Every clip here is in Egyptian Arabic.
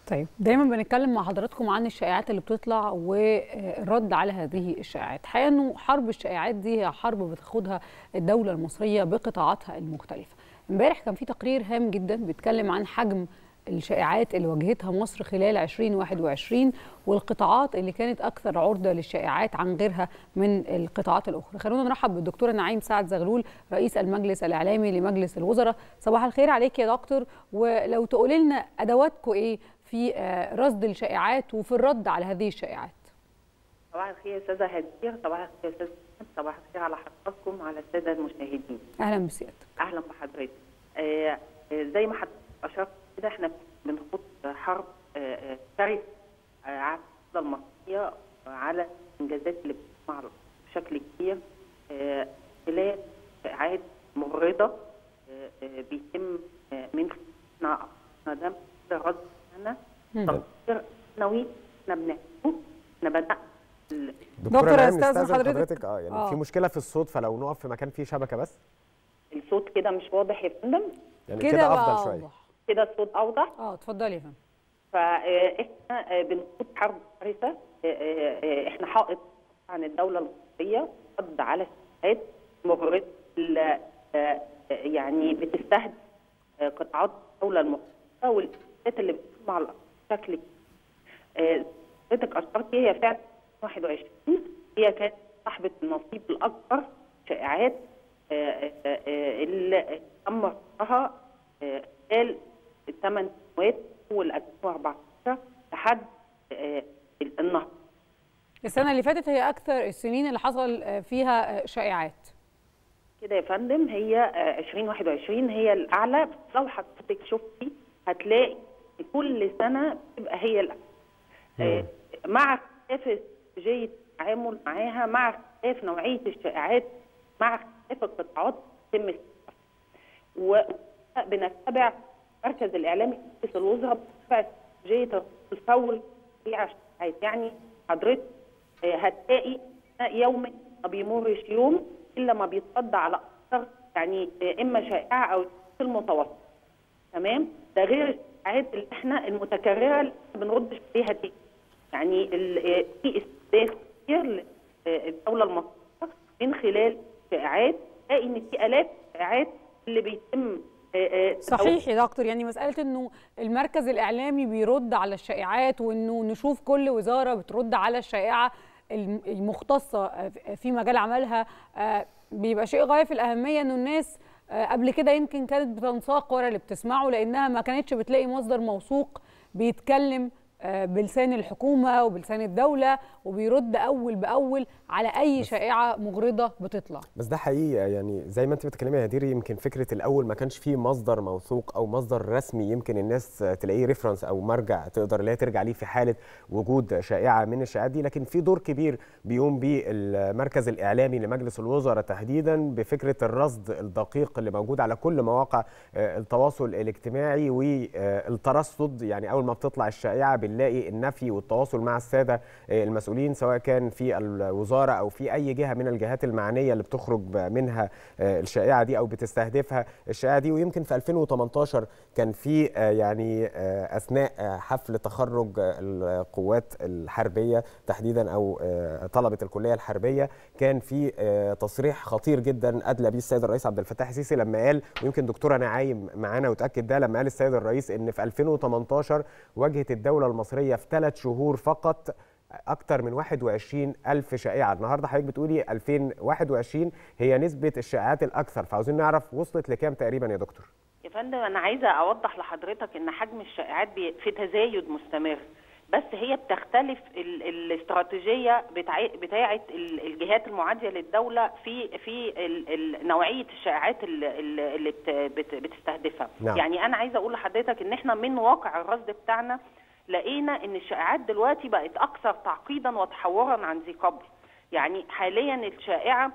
طيب دايما بنتكلم مع حضراتكم عن الشائعات اللي بتطلع والرد على هذه الشائعات حقيقه انه حرب الشائعات دي هي حرب بتاخدها الدوله المصريه بقطاعاتها المختلفه امبارح كان في تقرير هام جدا بيتكلم عن حجم الشائعات اللي واجهتها مصر خلال 2021 والقطاعات اللي كانت اكثر عرضه للشائعات عن غيرها من القطاعات الاخرى. خلونا نرحب بالدكتوره نعيم سعد زغلول رئيس المجلس الاعلامي لمجلس الوزراء. صباح الخير عليك يا دكتور ولو تقولي لنا ادواتكم ايه في رصد الشائعات وفي الرد على هذه الشائعات. صباح الخير يا استاذه هدير صباح الخير يا استاذ صباح الخير على حضراتكم وعلى الساده المشاهدين. اهلا بسيادتك. اهلا بحضرتك. آه زي ما حضرتك اشرت كده احنا بنخوض حرب شرسه على الدوله المصريه على الانجازات اللي بتسمع بشكل كبير خلال شائعات مغرضه بيتم من خلالنا ده رد انا تقدير سنوي احنا بنعمله احنا بدانا دكتوره استاذن حضرتك, حضرتك اه يعني آه. في مشكله في الصوت فلو نقف في مكان فيه شبكه بس الصوت كده مش واضح يا فندم يعني كده, كده افضل شويه كده الصوت اوضح اه اتفضلي يا فندم فاحنا بنخوض حرب شرسه احنا حائط عن الدوله المصريه رد على الشائعات مغرضه يعني بتستهدف قطاعات الدوله المصريه والانجازات اللي بتتم على بشكل حضرتك اشرتي هي فعلا 21 هي كانت صاحبه النصيب الاكبر شائعات اللي تم رصدها خلال الثمان سنوات اول 2014 لحد النهارده. السنه اللي فاتت هي اكثر السنين اللي حصل فيها شائعات. كده يا فندم هي 2021 هي الاعلى لو حضرتك شفتي هتلاقي كل سنه بتبقى هي الاعلى. مع اختلاف استراتيجيه التعامل معاها مع اختلاف نوعيه الشائعات مع اختلاف القطاعات تم وبنتبع المركز الاعلامي رئيس الوزراء بنتبع استراتيجيه الفور سريع الشائعات يعني حضرتك هتلاقي يوم ما بيمرش يوم الا ما بيتصدى على اكثر يعني اما شائعه او في المتوسط تمام ده غير الشائعات اللي احنا المتكرره اللي بنردش عليها تاني يعني في استهداف كتير للدوله المصريه من خلال شائعات تلاقي ان في الاف الشائعات اللي بيتم صحيح يا دكتور يعني مساله انه المركز الاعلامي بيرد على الشائعات وانه نشوف كل وزاره بترد على الشائعه المختصه في مجال عملها بيبقى شيء غايه في الاهميه انه الناس قبل كده يمكن كانت بتنساق ورا اللي بتسمعه لانها ما كانتش بتلاقي مصدر موثوق بيتكلم بلسان الحكومه وبلسان الدوله وبيرد اول باول على اي شائعه مغرضه بتطلع بس ده حقيقي يعني زي ما انت بتتكلمي يا هديري يمكن فكره الاول ما كانش فيه مصدر موثوق او مصدر رسمي يمكن الناس تلاقيه ريفرنس او مرجع تقدر اللي هي ترجع ليه في حاله وجود شائعه من الشائعات دي لكن في دور كبير بيقوم بيه المركز الاعلامي لمجلس الوزراء تحديدا بفكره الرصد الدقيق اللي موجود على كل مواقع التواصل الاجتماعي والترصد يعني اول ما بتطلع الشائعه بنلاقي النفي والتواصل مع الساده المسؤولين سواء كان في الوزاره او في اي جهه من الجهات المعنيه اللي بتخرج منها الشائعه دي او بتستهدفها الشائعه دي ويمكن في 2018 كان في يعني اثناء حفل تخرج القوات الحربيه تحديدا او طلبه الكليه الحربيه كان في تصريح خطير جدا ادلى به السيد الرئيس عبد الفتاح السيسي لما قال ويمكن دكتوره نعايم معانا وتاكد ده لما قال السيد الرئيس ان في 2018 واجهت الدوله المصريه في ثلاث شهور فقط اكتر من 21 الف شائعه النهارده حضرتك بتقولي 2021 هي نسبه الشائعات الاكثر فعاوزين نعرف وصلت لكام تقريبا يا دكتور يا فندم انا عايزه اوضح لحضرتك ان حجم الشائعات في تزايد مستمر بس هي بتختلف الاستراتيجيه بتاعه الجهات المعاديه للدوله في في نوعيه الشائعات اللي بتستهدفها نعم. يعني انا عايزه اقول لحضرتك ان احنا من واقع الرصد بتاعنا لقينا ان الشائعات دلوقتي بقت اكثر تعقيدا وتحورا عن ذي قبل يعني حاليا الشائعه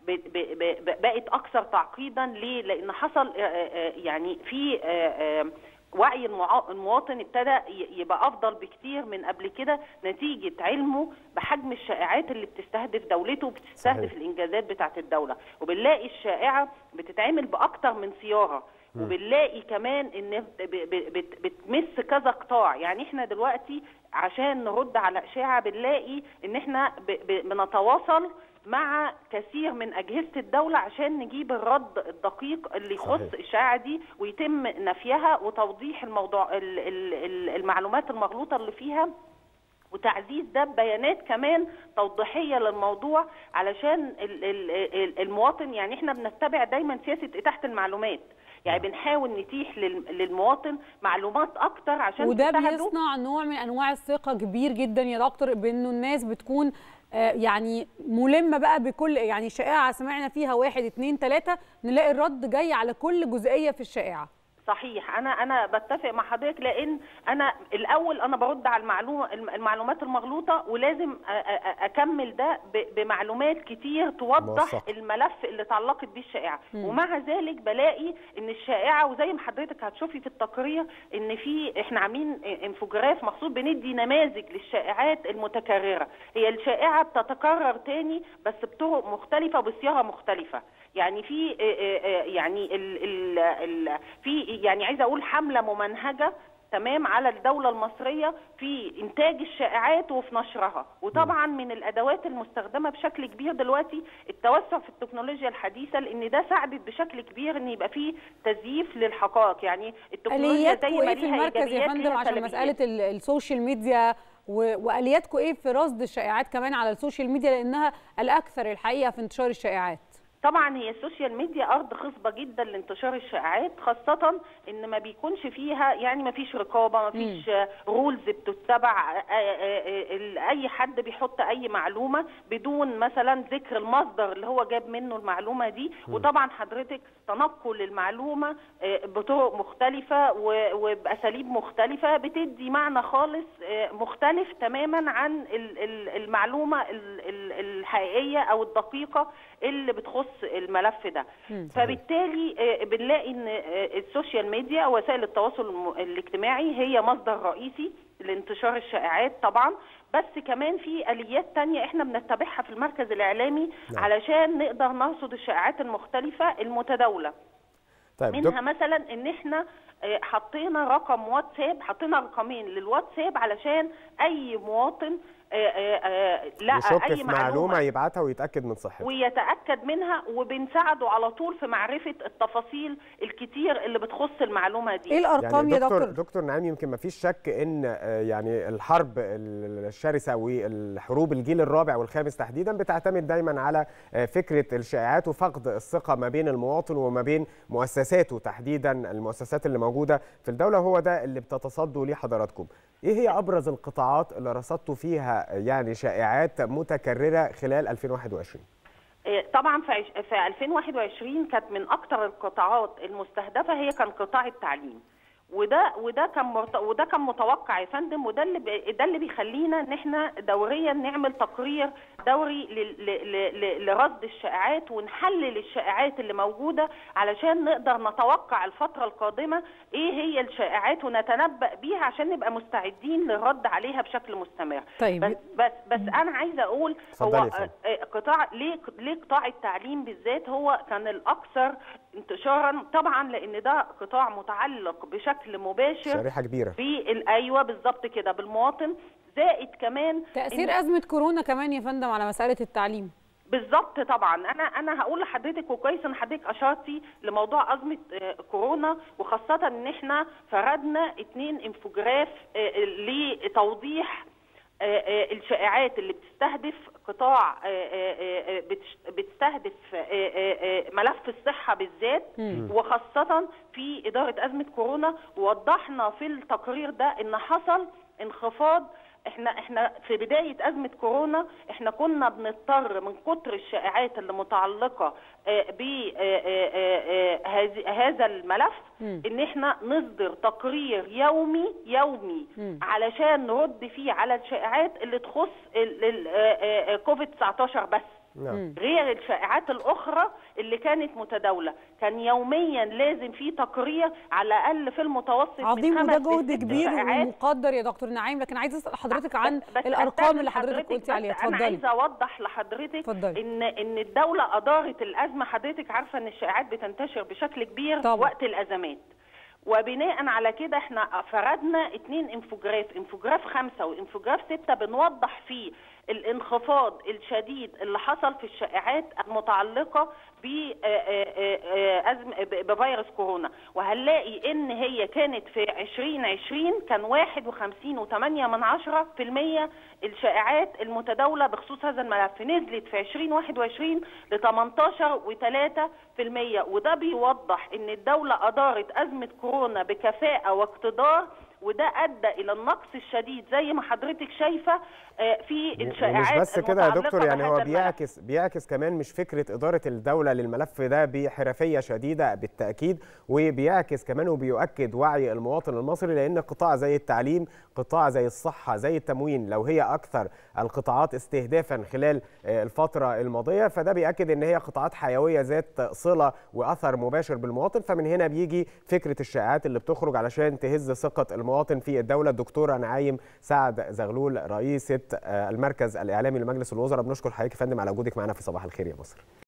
بقت اكثر تعقيدا ليه لان حصل يعني في وعي المواطن ابتدى يبقى افضل بكتير من قبل كده نتيجه علمه بحجم الشائعات اللي بتستهدف دولته وبتستهدف صحيح. الانجازات بتاعه الدوله وبنلاقي الشائعه بتتعمل باكتر من صياغه وبنلاقي كمان ان بتمس كذا قطاع يعني احنا دلوقتي عشان نرد على اشاعه بنلاقي ان احنا بنتواصل مع كثير من اجهزه الدوله عشان نجيب الرد الدقيق اللي يخص الاشاعه دي ويتم نفيها وتوضيح الموضوع المعلومات المغلوطه اللي فيها وتعزيز ده ببيانات كمان توضيحيه للموضوع علشان المواطن يعني احنا بنتبع دايما سياسه اتاحه المعلومات يعني بنحاول نتيح للمواطن معلومات اكتر عشان وده بيصنع نوع من انواع الثقه كبير جدا يا دكتور بانه الناس بتكون يعني ملمه بقى بكل يعني شائعه سمعنا فيها واحد اتنين تلاته نلاقي الرد جاي على كل جزئيه في الشائعه صحيح انا انا بتفق مع حضرتك لان انا الاول انا برد على المعلومه المعلومات المغلوطه ولازم اكمل ده بمعلومات كتير توضح موثق. الملف اللي اتعلقت بيه الشائعه ومع ذلك بلاقي ان الشائعه وزي ما حضرتك هتشوفي في التقرير ان في احنا عاملين انفوجراف مخصوص بندي نماذج للشائعات المتكرره هي الشائعه بتتكرر تاني بس بطرق مختلفه وبصياغه مختلفه يعني في يعني ال ال ال في يعني عايزه اقول حمله ممنهجه تمام على الدوله المصريه في انتاج الشائعات وفي نشرها وطبعا من الادوات المستخدمه بشكل كبير دلوقتي التوسع في التكنولوجيا الحديثه لان ده ساعدت بشكل كبير ان يبقى في تزييف للحقائق يعني التكنولوجيا زي ما ليها المركز يا فندم عشان مساله السوشيال ميديا والياتكم ايه في رصد الشائعات كمان على السوشيال ميديا لانها الاكثر الحقيقه في انتشار الشائعات طبعا هي السوشيال ميديا ارض خصبه جدا لانتشار الشائعات خاصه ان ما بيكونش فيها يعني ما فيش رقابه ما فيش رولز بتتبع اي حد بيحط اي معلومه بدون مثلا ذكر المصدر اللي هو جاب منه المعلومه دي وطبعا حضرتك تنقل المعلومه بطرق مختلفه وباساليب مختلفه بتدي معنى خالص مختلف تماما عن المعلومه الحقيقيه او الدقيقه اللي بتخص الملف ده فبالتالي بنلاقي ان السوشيال ميديا وسائل التواصل الاجتماعي هي مصدر رئيسي لانتشار الشائعات طبعا بس كمان في اليات تانية احنا بنتبعها في المركز الاعلامي نعم. علشان نقدر نرصد الشائعات المختلفه المتداوله طيب منها مثلا ان احنا حطينا رقم واتساب حطينا رقمين للواتساب علشان اي مواطن لا يشك اي في معلومه, معلومة يبعتها ويتاكد من صحتها ويتاكد منها وبنساعده على طول في معرفه التفاصيل الكتير اللي بتخص المعلومه دي ايه الارقام يعني يا دكتور دكتور نعيم يمكن ما فيش شك ان يعني الحرب الشرسه والحروب الجيل الرابع والخامس تحديدا بتعتمد دايما على فكره الشائعات وفقد الثقه ما بين المواطن وما بين مؤسساته تحديدا المؤسسات اللي موجوده في الدوله هو ده اللي بتتصدوا ليه حضراتكم ايه هي ابرز القطاعات اللي رصدتوا فيها يعني شائعات متكرره خلال 2021 طبعا في في 2021 كانت من اكثر القطاعات المستهدفه هي كان قطاع التعليم وده وده كان مرت... وده كان متوقع يا فندم وده اللي ب... ده اللي بيخلينا ان احنا دوريا نعمل تقرير دوري ل... ل... ل... لرصد الشائعات ونحلل الشائعات اللي موجوده علشان نقدر نتوقع الفتره القادمه ايه هي الشائعات ونتنبأ بيها عشان نبقى مستعدين للرد عليها بشكل مستمر طيب بس بس, بس انا عايزه اقول هو قطاع ليه ليه قطاع التعليم بالذات هو كان الاكثر انتشارا طبعا لان ده قطاع متعلق بشكل مباشر شريحه كبيره في ايوه بالظبط كده بالمواطن زائد كمان تاثير ازمه كورونا كمان يا فندم على مساله التعليم بالظبط طبعا انا انا هقول لحضرتك وكويس ان حضرتك اشرتي لموضوع ازمه كورونا وخاصه ان احنا فردنا اثنين انفوجراف لتوضيح الشائعات اللي بتستهدف قطاع بتستهدف ملف الصحه بالذات وخاصه في اداره ازمه كورونا ووضحنا في التقرير ده ان حصل انخفاض احنا احنا في بدايه ازمه كورونا احنا كنا بنضطر من كتر الشائعات اللي متعلقه بهذا الملف ان احنا نصدر تقرير يومي يومي علشان نرد فيه على الشائعات اللي تخص كوفيد 19 بس نعم. غير الشائعات الاخرى اللي كانت متداوله كان يوميا لازم في تقرير على الاقل في المتوسط عظيم من وده خمس جهد لست كبير شائعات ومقدر يا دكتور نعيم لكن عايز اسال حضرتك عن بس الارقام أستأذن اللي حضرتك قلتي عليها بس انا اتفضلي عايزه اوضح لحضرتك اتفضلي. ان ان الدوله ادارت الازمه حضرتك عارفه ان الشائعات بتنتشر بشكل كبير طبعا. وقت الازمات وبناء على كده احنا فردنا اتنين انفوجراف انفوجراف خمسة وانفوجراف ستة بنوضح فيه الانخفاض الشديد اللي حصل في الشائعات المتعلقة بفيروس كورونا وهنلاقي ان هي كانت في 2020 كان 51 و8 من عشرة في المية الشائعات المتداولة بخصوص هذا الملف نزلت في 2021 ل 18 و3 في المية وده بيوضح ان الدولة ادارت ازمة كورونا بكفاءة واقتدار وده ادى الى النقص الشديد زي ما حضرتك شايفه آه، في الشائعات مش بس كده يا المتعلقة دكتور يعني هو بهذا الملف. بيعكس بيعكس كمان مش فكره اداره الدوله للملف ده بحرفيه شديده بالتاكيد وبيعكس كمان وبيؤكد وعي المواطن المصري لان قطاع زي التعليم قطاع زي الصحه زي التموين لو هي اكثر القطاعات استهدافا خلال آه، الفتره الماضيه فده بياكد ان هي قطاعات حيويه ذات صله واثر مباشر بالمواطن فمن هنا بيجي فكره الشائعات اللي بتخرج علشان تهز ثقه المواطن في الدوله الدكتوره نعايم سعد زغلول رئيسه آه، المركز الاعلامي لمجلس الوزراء بنشكر حضرتك يا فندم على وجودك معنا في صباح الخير يا مصر